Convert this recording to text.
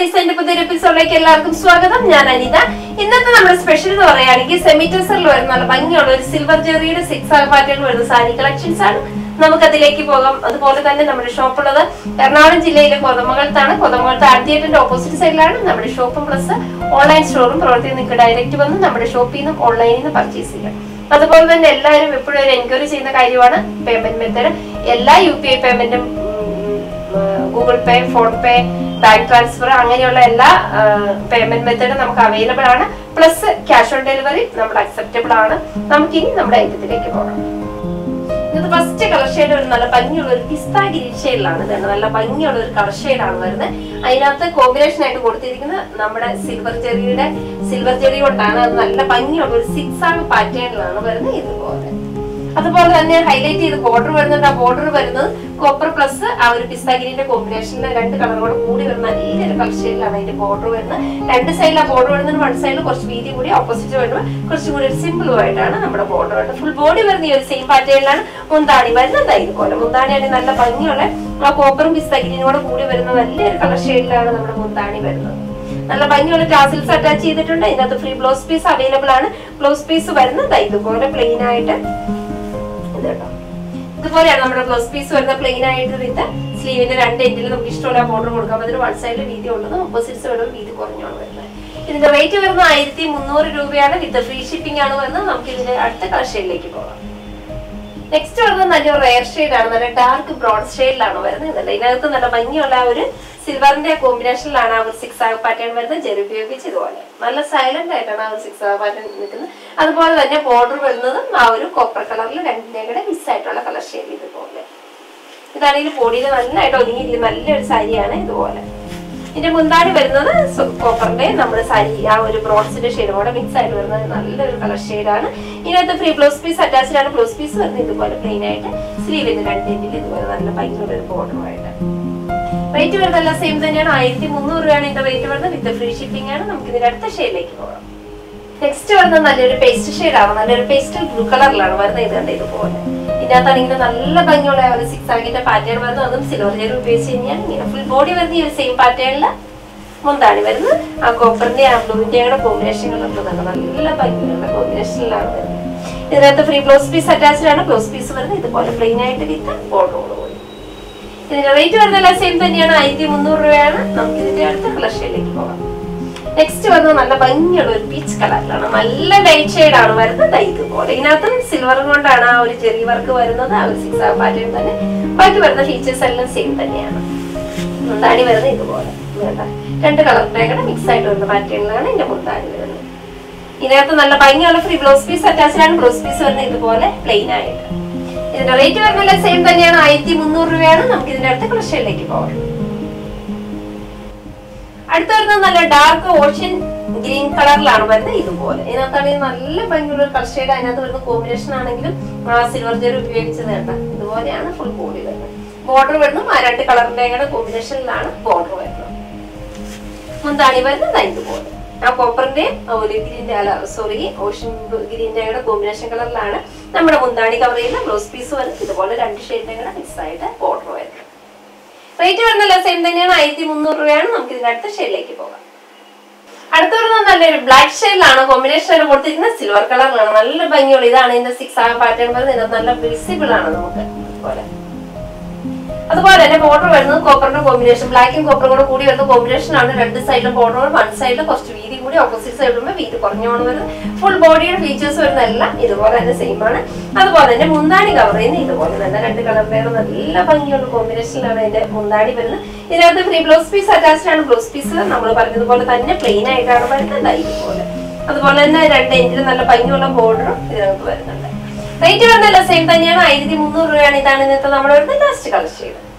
ഡിസൈൻ്റെ പുതിയൊരു എപ്പിസോഡിലേക്ക് എല്ലാവർക്കും സ്വാഗതം ഞാൻ അനിത ഇന്നത്തെ നമ്മുടെ സ്പെഷ്യൽ എന്ന് പറയുകയാണെങ്കിൽ സെമിറ്റസറിൽ വരുന്ന നല്ല ഭംഗിയുള്ള ഒരു സിൽവർ ജെറിയുടെ സിക്സ് ആർ പാറ്റേൺ വരുന്ന സാരി കളക്ഷൻസ് ആണ് നമുക്ക് അതിലേക്ക് പോകാം അതുപോലെ തന്നെ നമ്മുടെ ഷോപ്പ് ഉള്ളത് എറണാകുളം ജില്ലയിലെ കൊതമംഗലത്താണ് കൊതമംഗലത്ത് ആർ തിയേറ്ററിന്റെ ഓപ്പോസിറ്റ് സൈഡിലാണ് നമ്മുടെ ഷോപ്പും പ്ലസ് ഓൺലൈൻ സ്റ്റോറും പ്രവർത്തി നിങ്ങൾക്ക് ഡയറക്റ്റ് വന്ന് നമ്മുടെ ഷോപ്പിൽ നിന്നും ഓൺലൈനിൽ നിന്ന് പർച്ചേസ് ചെയ്യാം അതുപോലെ തന്നെ എല്ലാവരും എപ്പോഴും ഒരു എൻക്വയറി ചെയ്യുന്ന കാര്യമാണ് പേയ്മെന്റ് മെത്തേഡ് എല്ലാ യു പി ഐ പേയ്മെന്റും Google Pay PhonePe bank transfer അങ്ങനെയുള്ള എല്ലാ പേയ്മെന്റ് മെത്തേഡും നമുക്ക് അവൈലബിൾ ആണ് പ്ലസ് ക്യാഷ് ഓൺ ഡെലിവറി നമ്മുടെ അക്സെപ്റ്റബിൾ ആണ് നമുക്കിനി നമ്മുടെ ഐറ്റത്തിലേക്ക് പോകാം ഇത് ഫസ്റ്റ് കളർ ഷെയ്ഡ് ഒരു നല്ല ഭംഗിയുള്ള ഒരു പിസ്ത ഗ്രീൻ ഷെയ്ഡിലാണ് ഇതാണ് നല്ല ഭംഗിയുള്ള ഒരു കളർ ഷെയ്ഡാണ് വരുന്നത് അതിനകത്ത് കോമ്പിനേഷൻ ആയിട്ട് കൊടുത്തിരിക്കുന്നത് നമ്മുടെ സിൽവർ ചെറിയുടെ സിൽവർ ചെറി കൊണ്ടാണ് അത് നല്ല ഭംഗിയുള്ള ഒരു സിക്സ് ആണ് പാറ്റേണിലാണ് വരുന്നത് ഇതുപോലെ അതുപോലെ തന്നെ ഹൈലൈറ്റ് ചെയ്ത് ബോർഡർ വരുന്നുണ്ട് ആ ബോർഡർ വരുന്നത് കോപ്പർ പ്ലസ് ആ ഒരു പിസ്താഗിരിന്റെ കോമ്പിനേഷനിൽ രണ്ട് കളർ കൂടെ കൂടി വരുന്ന നല്ലൊരു കളർ ഷെയ്ഡിലാണ് അതിന്റെ ബോർഡർ വരുന്നത് രണ്ട് സൈഡിൽ ആ ബോർഡർ വരുന്നത് വൺ സൈഡിൽ കുറച്ച് വീതി കൂടി ഓപ്പോസിറ്റ് വരുമ്പോൾ കുറച്ചും കൂടി ഒരു സിമ്പിൾ ആയിട്ടാണ് നമ്മുടെ ബോർഡർ വരുന്നത് ഫുൾ ബോഡി വരുന്ന ഈ ഒരു സെയിം പാറ്റേണിലാണ് മുന്താണി വരുന്നത് ഇതുപോലെ മുന്താണിയാണെങ്കിൽ നല്ല ഭംഗിയുള്ള ആ കോപ്പറും പിസ്താഗിരിനും കൂടെ കൂടി വരുന്ന നല്ലൊരു കളർ ഷെയ്ഡിലാണ് നമ്മുടെ മുന്താണി വരുന്നത് നല്ല ഭംഗിയുള്ള ടാസിൽസ് അറ്റാച്ച് ചെയ്തിട്ടുണ്ട് ഇതിനകത്ത് ഫ്രീ ബ്ലൗസ് പീസ് അവൈലബിൾ ആണ് ബ്ലൗസ് പീസ് വരുന്നത് ഇതുപോലെ പ്ലെയിൻ ആയിട്ട് ഇത് കേട്ടോ ഇതുപോലെയാണ് നമ്മുടെ ബ്ലൗസ് പീസ് വരുന്ന പ്ലെയിൻ ആയിട്ട് വിത്ത് സ്ലീവിന്റെ രണ്ട് എൻഡിൽ നമുക്ക് ഇഷ്ടമുള്ള ബോർഡർ കൊടുക്കാം അതിന് വൺ സൈഡിൽ വീതി ഉള്ളത് ഓപ്പോസിറ്റ്സ് വരുമ്പോൾ വീതി കുറഞ്ഞാണ് വരുന്നത് ഇതിന്റെ റേറ്റ് വരുന്നത് ആയിരത്തി മുന്നൂറ് രൂപയാണ് വിത്ത് ഫ്രീ ഷിപ്പിംഗ് ആണ് വരുന്നത് നമുക്ക് ഇതിന്റെ അടുത്ത കളർ ഷെയ്ഡിലേക്ക് പോകാം നെക്സ്റ്റ് വരുന്നത് നല്ല റെയർ ഷെയ്ഡ് ആണ് നല്ല ഡാർക്ക് ബ്രോഡ് ഷെയ്ഡിലാണ് വരുന്നത് ഇതല്ല ഇതിനകത്ത് നല്ല ഭംഗിയുള്ള ആ ഒരു സിൽവറിന്റെ കോമ്പിനേഷനിലാണ് ആ ഒരു സിക്സ് ആർ പാറ്റേൺ വരുന്നത് ജെറി ഉപയോഗിച്ച് ഇതുപോലെ നല്ല സൈലന്റ് ആയിട്ടാണ് ആ ഒരു സിക്സ് ആർ പാറ്റേൺ നിൽക്കുന്നത് അതുപോലെ തന്നെ ബോർഡർ വരുന്നതും ആ ഒരു കോപ്പർ കളറിൽ രണ്ടിന്റെയും കൂടെ മിസ് ആയിട്ടുള്ള കളർ ഷെയ്ഡ് ഇതുപോലെ ഇതാണെങ്കിൽ പൊടിയിൽ നല്ലതായിട്ട് ഒതുങ്ങിയിരിക്കുന്ന നല്ലൊരു സാരിയാണ് ഇതുപോലെ ഇതിന്റെ മുന്താണി വരുന്നത് കോപ്പറിന്റെ നമ്മുടെ സാരി ആ ഒരു ബ്രോൺസിന്റെ ഷെയ്ഡും കൂടെ മിക്സ് ആയിട്ട് വരുന്നത് നല്ലൊരു കളർ ഷെയ്ഡാണ് ഇതിനകത്ത് ഫ്രീ ബ്ലൗസ് പീസ് അറ്റാച്ച്ഡ് ആണ് ബ്ലൗസ് പീസ് വരുന്നത് ഇതുപോലെ പ്ലെയിൻ ആയിട്ട് സ്ലീവിന്റെ രണ്ടിന്റെ ഇതുപോലെ നല്ല ഭംഗിയുള്ള ഒരു ബോർഡറുമായിട്ട് റേറ്റ് വരുന്നതെല്ലാം സെയിം തന്നെയാണ് ആയിരത്തി മുന്നൂറ് രൂപയാണ് ഇതിന്റെ റേറ്റ് വരുന്നത് വിത്ത് ഫ്രീ ഷിപ്പിംഗ് ആണ് നമുക്ക് ഇതിന്റെ അടുത്ത ഷെയ്ഡിലേക്ക് പോകാം നെക്സ്റ്റ് വരുന്നത് നല്ലൊരു പേസ്റ്റ് ഷെയ്ഡാണ് നല്ലൊരു പേസ്റ്റൽ ബ്ലൂ കളറിലാണ് വരുന്നത് ഇത് കണ്ട് ഇതുപോലെ ഇതിനകത്താണെങ്കിൽ നല്ല ഭംഗിയുള്ള ഒരു സിക്സ് ആകിന്റെ പാറ്റേൺ വരുന്നത് അതും സിൽവർ ജെയർ ഉപയോഗിച്ച് കഴിഞ്ഞാൽ ഇങ്ങനെ ഫുൾ ബോഡി വരുന്ന ഈ ഒരു സെയിം പാറ്റേണിൽ മുന്താണി വരുന്നത് ആ കോപ്പറിന്റെ ആ ബ്ലൂവിന്റെ കോമ്പിനേഷനുകളുണ്ട് നല്ല ഭംഗിയുള്ള കോമ്പിനേഷനിലാണ് വരുന്നത് ഇതിനകത്ത് ഫ്രീ ബ്ലൗസ് പീസ് അറ്റാച്ച്ഡ് ആണ് ബ്ലൗസ് പീസ് വരുന്നത് ഇതുപോലെ പ്ലെയിൻ ആയിട്ട് വിത്ത് ബോർഡറോട് കൂടി ഇതിന്റെ റേറ്റ് വരുന്നതെല്ലാം സെയിം തന്നെയാണ് ആയിരത്തി മുന്നൂറ് രൂപയാണ് നമുക്ക് ഇതിന്റെ അടുത്ത കളർ ഷെയ്ഡിലേക്ക് പോകാം നെക്സ്റ്റ് വന്നത് നല്ല ഭംഗിയുള്ള ഒരു പീച്ച് കളറിലാണ് നല്ല ലൈറ്റ് ഷെയ്ഡ് ആണ് വരുന്നത് ഇതുപോലെ ഇതിനകത്തും സിൽവർ കൊണ്ടാണ് ആ ഒരു ചെറിയ വർക്ക് വരുന്നത് ആ ഒരു സിക്സ് ആർ പാറ്റേൺ തന്നെ ബാക്കി വരുന്ന ഫീച്ചേഴ്സ് എല്ലാം സെയിം തന്നെയാണ് മുന്താണി വരുന്നത് ഇതുപോലെ വേണ്ട രണ്ട് കളറിന്റെ കൂടെ മിക്സ് ആയിട്ട് വരുന്ന പാറ്റേണിലാണ് ഇതിന്റെ മുന്താണി വരുന്നത് ഇതിനകത്ത് നല്ല ഭംഗിയുള്ള ഫ്രീ ബ്ലൗസ് പീസ് അറ്റാച്ച്ഡ് ആണ് ബ്ലൗസ് പീസ് വരുന്നത് ഇതുപോലെ പ്ലെയിൻ ആയിട്ട് ഇതിന്റെ റേറ്റ് വരുന്നത് സെയിം തന്നെയാണ് ആയിരത്തി മുന്നൂറ് രൂപയാണ് നമുക്ക് ഇതിന്റെ അടുത്ത കളക്ഷനിലേക്ക് പോകാം അടുത്ത വരുന്നത് നല്ല ഡാർക്ക് ഓഷ്യൻ ഗ്രീൻ കളറിലാണ് വരുന്നത് ഇതുപോലെ ഇതിനകത്താണെങ്കിൽ നല്ല ഭംഗിയുള്ള ഒരു കളർ ഷെയ്ഡ് അതിനകത്ത് വരുന്ന കോമ്പിനേഷൻ ആണെങ്കിലും ആ സിൽവർ ജെറി ഉപയോഗിച്ചത് കേട്ടോ ഇതുപോലെയാണ് ഫുൾ ബോഡി വരുന്നത് ബോർഡർ വരുന്നത് ആ രണ്ട് കളറിന്റെ കൂടെ കോമ്പിനേഷനിലാണ് ബോർഡർ വരുന്നത് മുന്താണി വരുന്നത് ഇതുപോലെ ആ കോപ്പറിന്റെ ഒരു ഗ്രീന്റെ അല്ല സോറി ഓഷ്യൻ ഗ്രീന്റെ കൂടെ കോമ്പിനേഷൻ കളറിലാണ് നമ്മുടെ മുന്താണി കവർ ചെയ്യുന്ന ബ്ലൗസ് പീസ് വരുന്നത് ഇതുപോലെ രണ്ട് ഷെയ്ഡിന്റെ കൂടെ മിക്സ് ആയിട്ട് ബോർഡർ വരുന്നത് റേറ്റ് വരുന്നല്ല സെയിം തന്നെയാണ് ആയിരത്തി മുന്നൂറ് രൂപയാണ് നമുക്ക് ഇതിന്റെ അടുത്ത ഷെയ്ഡിലേക്ക് പോകാം അടുത്ത വരുന്നത് നല്ലൊരു ബ്ലാക്ക് ഷെയ്ഡിലാണ് കോമ്പിനേഷൻ കൊടുത്തിരിക്കുന്നത് സിൽവർ കളറിലാണ് നല്ല ഭംഗിയുള്ള ഇതാണ് ഇതിന്റെ സിക്സ് ആ പാറ്റേൺ വരുന്നത് ഇതിനകത്ത് നല്ല വിസിബിൾ ആണ് നമുക്ക് പോലെ അതുപോലെ തന്നെ ബോർഡർ വരുന്നത് കോപ്പറിന്റെ കോമ്പിനേഷൻ ബ്ലാക്കും കോപ്പറും കൂടെ കൂടി വരുന്ന കോമ്പിനേഷൻ ആണ് രണ്ട് സൈഡിലും ബോർഡർ വൺ സൈഡിൽ കുറച്ച് വീതി കൂടി ഓപ്പോസിറ്റ് സൈഡിൽ വരുമ്പോൾ വീതി കുറഞ്ഞോണ്ട് വരുന്നത് ഫുൾ ബോഡിയുടെ ഫീച്ചേഴ്സ് വരുന്ന എല്ലാം ഇതുപോലെ തന്നെ സെയിം ആണ് അതുപോലെ തന്നെ മുന്താണി കവർ ചെയ്യുന്ന ഇതുപോലെ തന്നെ രണ്ട് കളറിന്റെ നല്ല ഭംഗിയുള്ള കോമ്പിനേഷനിലാണ് ഇതിന്റെ മുന്താണി വരുന്നത് ഇതിനകത്ത് ഫ്രീ ബ്ലൗസ് പീസ് അറ്റാച്ച്ഡ് ആണ് ബ്ലൗസ് പീസ് നമ്മൾ പറഞ്ഞതുപോലെ തന്നെ പ്ലെയിൻ ആയിട്ടാണ് വരുന്നത് ഇതുപോലെ അതുപോലെ തന്നെ രണ്ട് എഞ്ചിൽ നല്ല ഭംഗിയുള്ള ബോർഡറും ഇതിനകത്ത് വരുന്നുണ്ട് റേറ്റ് വരുന്നല്ല സെയിം തന്നെയാണ് ആയിരത്തി മുന്നൂറ് രൂപയാണ് ഇതാണ് ഇന്നത്തെ നമ്മുടെ വരുന്ന ലാസ്റ്റ് കളർ ഷെയ്ഡ്